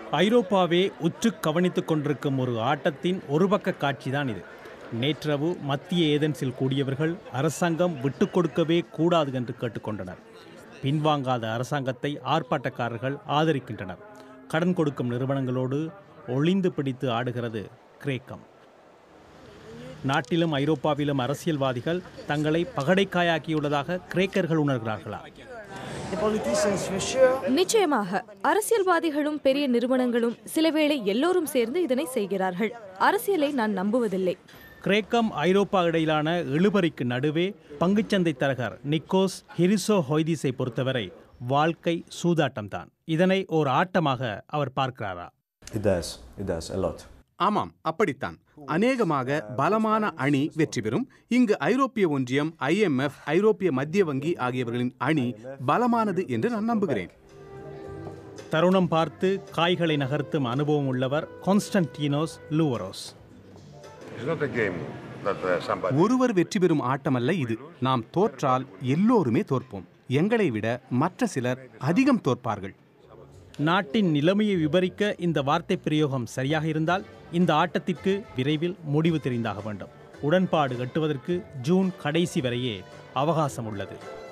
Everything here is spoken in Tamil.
ஐரோப்பாவே உற்று கவனித்துக் கொண்டிருக்கும் ஒரு ஆட்டத்தின் ஒரு பக்க காட்சிதான் இது நேற்றிரவு மத்திய ஏதென்ஸில் கூடியவர்கள் அரசாங்கம் விட்டுக் கொடுக்கவே கூடாது என்று கேட்டுக்கொண்டனர் பின்வாங்காத அரசாங்கத்தை ஆர்ப்பாட்டக்காரர்கள் ஆதரிக்கின்றனர் கடன் கொடுக்கும் நிறுவனங்களோடு ஒளிந்து பிடித்து ஆடுகிறது கிரேக்கம் நாட்டிலும் ஐரோப்பாவிலும் அரசியல்வாதிகள் தங்களை பகடைக்காயாக்கியுள்ளதாக கிரேக்கர்கள் உணர்கிறார்களா The politicians for sure. நிச்சயமாக அரசியல்வாதிகளும் பெரிய நிறுவனங்களும் சிலவேளை எல்லோரும் சேர்ந்து இதனை செய்கிறார்கள் அரசியலை நான் நம்புவதில்லை கிரேக்கம் ஐரோப்பா இடையிலான இழுபறிக்கு நடுவே பங்குச்சந்தை தரகர் நிக்கோஸ் ஹிரிசோ ஹொய்திஸை பொறுத்தவரை வாழ்க்கை சூதாட்டம்தான் இதனை ஒரு ஆட்டமாக அவர் பார்க்கிறாரா It does. It does a lot. ஆமாம் அப்படித்தான் அநேகமாக பலமான அணி வெற்றி பெறும் இங்கு ஐரோப்பிய ஒன்றியம் ஐஎம்எஃப் ஐரோப்பிய மத்திய வங்கி ஆகியவர்களின் அணி பலமானது என்று நான் நம்புகிறேன் தருணம் பார்த்து காய்களை நகர்த்தும் அனுபவம் உள்ளவர் Konstantinos Louvaros It's not a game that uh, somebody. ஒருவர் வெற்றி பெறும் ஆட்டமல்ல இது நாம் தோற்றால் எல்லோருமே தோற்போம் எங்களை விட மற்ற சிலர் அதிகம் தோற்பார்கள் நாட்டின் நிலைமையை விவரிக்க இந்த வார்த்தை பிரயோகம் சரியாக இருந்தால் இந்த ஆட்டத்திற்கு விரைவில் முடிவு தெரிந்தாக வேண்டும் உடன்பாடு கட்டுவதற்கு ஜூன் கடைசி வரையே அவகாசம் உள்ளது